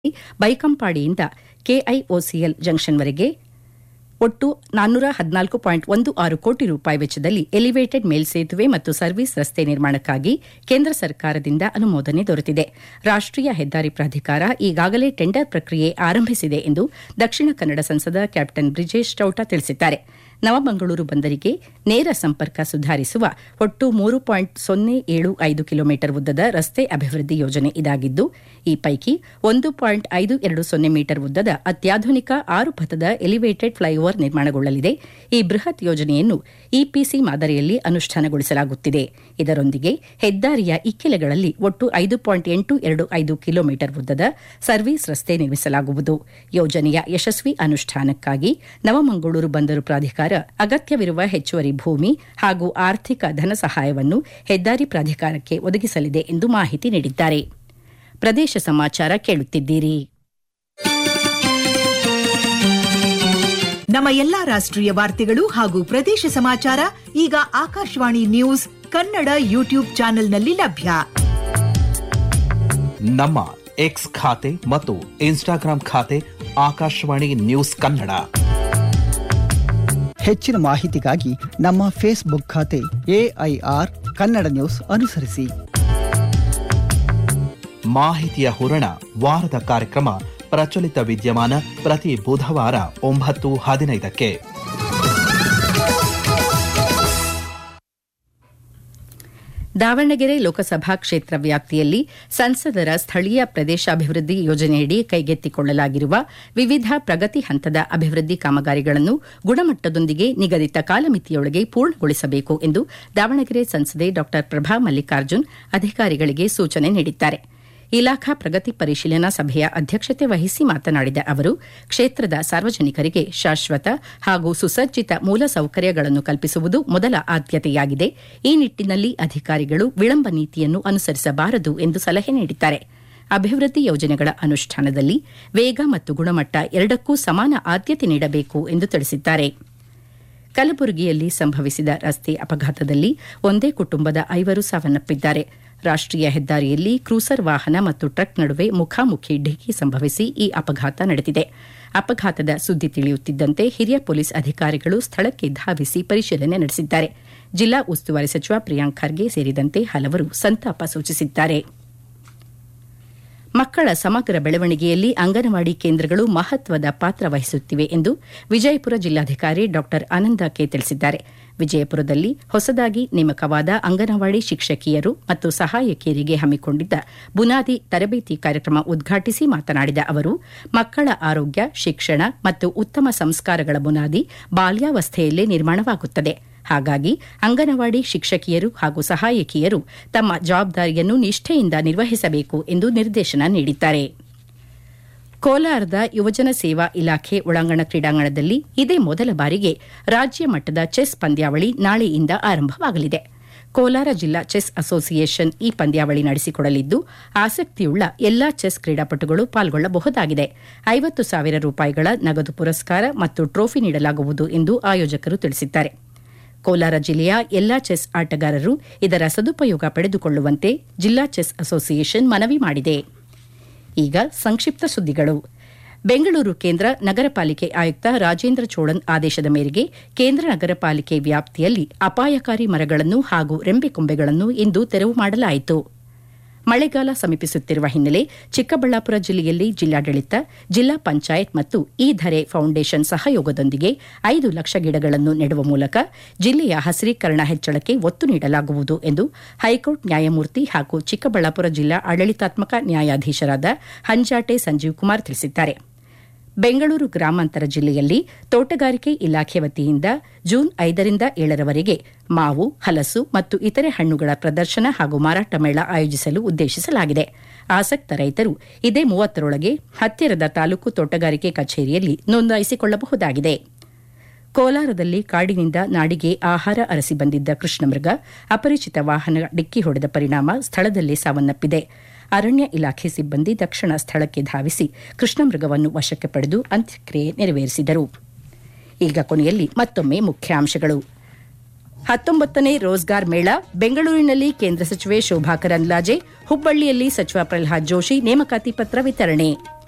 ಬೈಕಂಪಾಡಿಯಿಂದ KIOCL ಜಂಕ್ಷನ್ವರೆಗೆ ಒಟ್ಟು ನಾನ್ನೂರ ಹದಿನಾಲ್ಕು ಪಾಯಿಂಟ್ ಒಂದು ಆರು ಕೋಟಿ ರೂಪಾಯಿ ವೆಚ್ಚದಲ್ಲಿ ಎಲಿವೇಟೆಡ್ ಮೇಲ್ಸೇತುವೆ ಮತ್ತು ಸರ್ವಿಸ್ ರಸ್ತೆ ನಿರ್ಮಾಣಕ್ಕಾಗಿ ಕೇಂದ್ರ ಸರ್ಕಾರದಿಂದ ಅನುಮೋದನೆ ದೊರೆತಿದೆ ರಾಷ್ಟೀಯ ಹೆದ್ದಾರಿ ಪ್ರಾಧಿಕಾರ ಈಗಾಗಲೇ ಟೆಂಡರ್ ಪ್ರಕ್ರಿಯೆ ಆರಂಭಿಸಿದೆ ಎಂದು ದಕ್ಷಿಣ ಕನ್ನಡ ಸಂಸದ ಕ್ಯಾಪ್ಟನ್ ಬ್ರಿಜೇಶ್ ಚೌಟ ತಿಳಿಸಿದ್ದಾರೆ ನವಮಂಗಳೂರು ಬಂದರಿಗೆ ನೇರ ಸಂಪರ್ಕ ಸುಧಾರಿಸುವ ಒಟ್ಟು ಮೂರು ಪಾಯಿಂಟ್ ಸೊನ್ನೆ ಏಳು ಐದು ಕಿಲೋಮೀಟರ್ ಉದ್ದದ ರಸ್ತೆ ಅಭಿವೃದ್ಧಿ ಯೋಜನೆ ಇದಾಗಿದ್ದು ಈ ಪೈಕಿ ಒಂದು ಪಾಯಿಂಟ್ ಐದು ಎರಡು ಸೊನ್ನೆ ಮೀಟರ್ ಉದ್ದದ ಅತ್ಯಾಧುನಿಕ ಆರು ಪಥದ ಎಲಿವೇಟೆಡ್ ಫ್ಲೈಓವರ್ ನಿರ್ಮಾಣಗೊಳ್ಳಲಿದೆ ಈ ಬೃಹತ್ ಯೋಜನೆಯನ್ನು ಇಪಿಸಿ ಮಾದರಿಯಲ್ಲಿ ಅನುಷ್ಠಾನಗೊಳಿಸಲಾಗುತ್ತಿದೆ ಇದರೊಂದಿಗೆ ಹೆದ್ದಾರಿಯ ಇಕ್ಕೆಲೆಗಳಲ್ಲಿ ಒಟ್ಟು ಐದು ಪಾಯಿಂಟ್ ಎಂಟು ಎರಡು ಐದು ಕಿಲೋಮೀಟರ್ ಉದ್ದದ ಸರ್ವಿಸ್ ರಸ್ತೆ ನಿರ್ಮಿಸಲಾಗುವುದು ಯೋಜನೆಯ ಯಶಸ್ವಿ ಅನುಷ್ಠಾನಕ್ಕಾಗಿ ನವಮಂಗಳೂರು ಬಂದರು ಪ್ರಾಧಿಕಾರ ಅಗತ್ಯವಿರುವ ಹೆಚ್ಚುವರಿ ಭೂಮಿ ಹಾಗೂ ಆರ್ಥಿಕ ಧನ ಸಹಾಯವನ್ನು ಹೆದ್ದಾರಿ ಪ್ರಾಧಿಕಾರಕ್ಕೆ ಒದಗಿಸಲಿದೆ ಎಂದು ಮಾಹಿತಿ ನೀಡಿದ್ದಾರೆ ಪ್ರದೇಶ ಸಮಾಚಾರ ಕೇಳುತ್ತಿದ್ದೀರಿ ನಮ್ಮ ಎಲ್ಲಾ ರಾಷ್ಟ್ರೀಯ ವಾರ್ತೆಗಳು ಹಾಗೂ ಪ್ರದೇಶ ಸಮಾಚಾರ ಈಗ ಆಕಾಶವಾಣಿ ನ್ಯೂಸ್ ಕನ್ನಡ ಯೂಟ್ಯೂಬ್ ಚಾನೆಲ್ನಲ್ಲಿ ಲಭ್ಯ ನಮ್ಮ ಎಕ್ಸ್ ಖಾತೆ ಮತ್ತು ಇನ್ಸ್ಟಾಗ್ರಾಂ ಖಾತೆ ಆಕಾಶವಾಣಿ ನ್ಯೂಸ್ ಕನ್ನಡ ಹೆಚ್ಚಿನ ಮಾಹಿತಿಗಾಗಿ ನಮ್ಮ ಫೇಸ್ಬುಕ್ ಖಾತೆ ಎಐಆರ್ ಕನ್ನಡ ನ್ಯೂಸ್ ಅನುಸರಿಸಿ ಮಾಹಿತಿಯ ಹೂರಣ ವಾರದ ಕಾರ್ಯಕ್ರಮ ಪ್ರಚಲಿತ ವಿದ್ಯಮಾನ ಪ್ರತಿ ಬುಧವಾರ ಒಂಬತ್ತು ಹದಿನೈದಕ್ಕೆ ದಾವಣಗೆರೆ ಲೋಕಸಭಾ ಕ್ಷೇತ್ರ ವ್ಯಾಪ್ತಿಯಲ್ಲಿ ಸಂಸದರ ಸ್ಥಳೀಯ ಪ್ರದೇಶಾಭಿವೃದ್ಧಿ ಯೋಜನೆಯಡಿ ಕೈಗೆತ್ತಿಕೊಳ್ಳಲಾಗಿರುವ ವಿವಿಧ ಪ್ರಗತಿ ಹಂತದ ಅಭಿವೃದ್ಧಿ ಕಾಮಗಾರಿಗಳನ್ನು ಗುಣಮಟ್ಟದೊಂದಿಗೆ ನಿಗದಿತ ಕಾಲಮಿತಿಯೊಳಗೆ ಪೂರ್ಣಗೊಳಿಸಬೇಕು ಎಂದು ದಾವಣಗೆರೆ ಸಂಸದೆ ಡಾ ಪ್ರಭಾ ಮಲ್ಲಿಕಾರ್ಜುನ್ ಅಧಿಕಾರಿಗಳಿಗೆ ಸೂಚನೆ ನೀಡಿದ್ದಾರೆ ಇಲಾಖಾ ಪ್ರಗತಿ ಪರಿಶೀಲನಾ ಸಭೆಯ ಅಧ್ಯಕ್ಷತೆ ವಹಿಸಿ ಮಾತನಾಡಿದ ಅವರು ಕ್ಷೇತ್ರದ ಸಾರ್ವಜನಿಕರಿಗೆ ಶಾಶ್ವತ ಹಾಗೂ ಸುಸಜ್ಜಿತ ಮೂಲಸೌಕರ್ಯಗಳನ್ನು ಕಲ್ಪಿಸುವುದು ಮೊದಲ ಆದ್ಯತೆಯಾಗಿದೆ ಈ ನಿಟ್ಟಿನಲ್ಲಿ ಅಧಿಕಾರಿಗಳು ವಿಳಂಬ ನೀತಿಯನ್ನು ಅನುಸರಿಸಬಾರದು ಎಂದು ಸಲಹೆ ನೀಡಿದ್ದಾರೆ ಅಭಿವೃದ್ಧಿ ಯೋಜನೆಗಳ ಅನುಷ್ಠಾನದಲ್ಲಿ ವೇಗ ಮತ್ತು ಗುಣಮಟ್ಟ ಎರಡಕ್ಕೂ ಸಮಾನ ಆದ್ಯತೆ ನೀಡಬೇಕು ಎಂದು ತಿಳಿಸಿದ್ದಾರೆ ಕಲಬುರಗಿಯಲ್ಲಿ ಸಂಭವಿಸಿದ ರಸ್ತೆ ಅಪಘಾತದಲ್ಲಿ ಒಂದೇ ಕುಟುಂಬದ ಐವರು ಸಾವನ್ನಪ್ಪಿದ್ದಾರೆ ರಾಷ್ಟೀಯ ಹೆದ್ದಾರಿಯಲ್ಲಿ ಕ್ರೂಸರ್ ವಾಹನ ಮತ್ತು ಟ್ರಕ್ ನಡುವೆ ಮುಖಾಮುಖಿ ಡಿಕ್ಕಿ ಸಂಭವಿಸಿ ಈ ಅಪಘಾತ ನಡೆದಿದೆ ಅಪಘಾತದ ಸುದ್ದಿ ತಿಳಿಯುತ್ತಿದ್ದಂತೆ ಹಿರಿಯ ಪೊಲೀಸ್ ಅಧಿಕಾರಿಗಳು ಸ್ಥಳಕ್ಕೆ ಧಾವಿಸಿ ಪರಿಶೀಲನೆ ನಡೆಸಿದ್ದಾರೆ ಜಿಲ್ಲಾ ಉಸ್ತುವಾರಿ ಸಚಿವ ಪ್ರಿಯಾಂಕ್ ಖರ್ಗೆ ಸೇರಿದಂತೆ ಹಲವರು ಸಂತಾಪ ಸೂಚಿಸಿದ್ದಾರೆ ಮಕ್ಕಳ ಸಮಗ್ರ ಬೆಳವಣಿಗೆಯಲ್ಲಿ ಅಂಗನವಾಡಿ ಕೇಂದ್ರಗಳು ಮಹತ್ವದ ಪಾತ್ರ ವಹಿಸುತ್ತಿವೆ ಎಂದು ವಿಜಯಪುರ ಜಿಲ್ಲಾಧಿಕಾರಿ ಡಾ ಆನಂದ ಕೆ ತಿಳಿಸಿದ್ದಾರೆ ವಿಜಯಪುರದಲ್ಲಿ ಹೊಸದಾಗಿ ನೇಮಕವಾದ ಅಂಗನವಾಡಿ ಶಿಕ್ಷಕಿಯರು ಮತ್ತು ಸಹಾಯಕಿಯರಿಗೆ ಹಮ್ಮಿಕೊಂಡಿದ್ದ ಬುನಾದಿ ತರಬೇತಿ ಕಾರ್ಯಕ್ರಮ ಉದ್ಘಾಟಿಸಿ ಮಾತನಾಡಿದ ಅವರು ಮಕ್ಕಳ ಆರೋಗ್ಯ ಶಿಕ್ಷಣ ಮತ್ತು ಉತ್ತಮ ಸಂಸ್ಕಾರಗಳ ಬುನಾದಿ ಬಾಲ್ಯಾವಸ್ಥೆಯಲ್ಲೇ ನಿರ್ಮಾಣವಾಗುತ್ತದೆ ಹಾಗಾಗಿ ಅಂಗನವಾಡಿ ಶಿಕ್ಷಕಿಯರು ಹಾಗೂ ಸಹಾಯಕಿಯರು ತಮ್ಮ ಜವಾಬ್ದಾರಿಯನ್ನು ನಿಷ್ಠೆಯಿಂದ ನಿರ್ವಹಿಸಬೇಕು ಎಂದು ನಿರ್ದೇಶನ ನೀಡಿದ್ದಾರೆ ಕೋಲಾರದ ಯುವಜನ ಸೇವಾ ಇಲಾಖೆ ಒಳಾಂಗಣ ಕ್ರೀಡಾಂಗಣದಲ್ಲಿ ಇದೇ ಮೊದಲ ಬಾರಿಗೆ ರಾಜ್ಯ ಮಟ್ಟದ ಚೆಸ್ ಪಂದ್ಯಾವಳಿ ನಾಳೆಯಿಂದ ಆರಂಭವಾಗಲಿದೆ ಕೋಲಾರ ಜಿಲ್ಲಾ ಚೆಸ್ ಅಸೋಸಿಯೇಷನ್ ಈ ಪಂದ್ಯಾವಳಿ ನಡೆಸಿಕೊಡಲಿದ್ದು ಆಸಕ್ತಿಯುಳ್ಳ ಎಲ್ಲಾ ಚೆಸ್ ಕ್ರೀಡಾಪಟುಗಳು ಪಾಲ್ಗೊಳ್ಳಬಹುದಾಗಿದೆ ಐವತ್ತು ಸಾವಿರ ರೂಪಾಯಿಗಳ ನಗದು ಪುರಸ್ಕಾರ ಮತ್ತು ಟ್ರೋಫಿ ನೀಡಲಾಗುವುದು ಎಂದು ಆಯೋಜಕರು ತಿಳಿಸಿದ್ದಾರೆ ಕೋಲಾರ ಜಿಲ್ಲೆಯ ಎಲ್ಲಾ ಚೆಸ್ ಆಟಗಾರರು ಇದರ ಸದುಪಯೋಗ ಪಡೆದುಕೊಳ್ಳುವಂತೆ ಜಿಲ್ಲಾ ಚೆಸ್ ಅಸೋಸಿಯೇಷನ್ ಮನವಿ ಮಾಡಿದೆ ಈಗ ಸಂಕ್ಷಿಪ್ತ ಸುದ್ದಿಗಳು ಬೆಂಗಳೂರು ಕೇಂದ್ರ ನಗರ ಪಾಲಿಕೆ ಆಯುಕ್ತ ರಾಜೇಂದ್ರ ಚೋಳನ್ ಆದೇಶದ ಮೇರೆಗೆ ಕೇಂದ್ರ ನಗರ ಪಾಲಿಕೆ ವ್ಯಾಪ್ತಿಯಲ್ಲಿ ಅಪಾಯಕಾರಿ ಮರಗಳನ್ನು ಹಾಗೂ ರೆಂಬೆಕೊಂಬೆಗಳನ್ನು ಇಂದು ತೆರವು ಮಾಡಲಾಯಿತು ಮಳೆಗಾಲ ಸಮೀಪಿಸುತ್ತಿರುವ ಹಿನ್ನೆಲೆ ಚಿಕ್ಕಬಳ್ಳಾಪುರ ಜಿಲ್ಲೆಯಲ್ಲಿ ಜಿಲ್ಲಾಡಳಿತ ಜಿಲ್ಲಾ ಪಂಚಾಯತ್ ಮತ್ತು ಈ ಧರೆ ಫೌಂಡೇಶನ್ ಸಹಯೋಗದೊಂದಿಗೆ ಐದು ಲಕ್ಷ ಗಿಡಗಳನ್ನು ನೆಡುವ ಮೂಲಕ ಜಿಲ್ಲೆಯ ಹಸಿರೀಕರಣ ಹೆಚ್ಚಳಕ್ಕೆ ಒತ್ತು ನೀಡಲಾಗುವುದು ಎಂದು ಹೈಕೋರ್ಟ್ ನ್ಯಾಯಮೂರ್ತಿ ಹಾಗೂ ಚಿಕ್ಕಬಳ್ಳಾಪುರ ಜಿಲ್ಲಾ ಆಡಳಿತಾತ್ಮಕ ನ್ಯಾಯಾಧೀಶರಾದ ಹಂಜಾಟೆ ಸಂಜೀವ್ ಕುಮಾರ್ ತಿಳಿಸಿದ್ದಾರೆ ಬೆಂಗಳೂರು ಗ್ರಾಮಾಂತರ ಜಿಲ್ಲೆಯಲ್ಲಿ ತೋಟಗಾರಿಕೆ ಇಲಾಖೆ ವತಿಯಿಂದ ಜೂನ್ ಐದರಿಂದ ಏಳರವರೆಗೆ ಮಾವು ಹಲಸು ಮತ್ತು ಇತರೆ ಹಣ್ಣುಗಳ ಪ್ರದರ್ಶನ ಹಾಗೂ ಮಾರಾಟ ಮೇಳ ಆಯೋಜಿಸಲು ಉದ್ದೇಶಿಸಲಾಗಿದೆ ಆಸಕ್ತ ರೈತರು ಇದೇ ಮೂವತ್ತರೊಳಗೆ ಹತ್ತಿರದ ತಾಲೂಕು ತೋಟಗಾರಿಕೆ ಕಚೇರಿಯಲ್ಲಿ ನೋಂದಾಯಿಸಿಕೊಳ್ಳಬಹುದಾಗಿದೆ ಕೋಲಾರದಲ್ಲಿ ಕಾಡಿನಿಂದ ನಾಡಿಗೆ ಆಹಾರ ಅರಸಿ ಬಂದಿದ್ದ ಕೃಷ್ಣಮೃಗ ಅಪರಿಚಿತ ವಾಹನ ಡಿಕ್ಕಿ ಹೊಡೆದ ಪರಿಣಾಮ ಸ್ಥಳದಲ್ಲೇ ಸಾವನ್ನಪ್ಪಿದೆ ಅರಣ್ಯ ಇಲಾಖೆ ಸಿಬ್ಬಂದಿ ತಕ್ಷಣ ಸ್ಥಳಕ್ಕೆ ಧಾವಿಸಿ ಕೃಷ್ಣಮೃಗವನ್ನು ವಶಕ್ಕೆ ಪಡೆದು ಅಂತ್ಯಕ್ರಿಯೆ ನೆರವೇರಿಸಿದರು ಈಗ ಕೊನೆಯಲ್ಲಿ ಮತ್ತೊಮ್ಮೆ ಮುಖ್ಯಾಂಶಗಳು ಹತ್ತೊಂಬತ್ತನೇ ರೋಜ್ಗಾರ್ ಮೇಳ ಬೆಂಗಳೂರಿನಲ್ಲಿ ಕೇಂದ್ರ ಸಚಿವೆ ಶೋಭಾ ಕರಂದ್ಲಾಜೆ ಹುಬ್ಬಳ್ಳಿಯಲ್ಲಿ ಸಚಿವ ಪ್ರಲ್ಹಾದ್ ಜೋಶಿ ನೇಮಕಾತಿ ಪತ್ರ ವಿತರಣೆ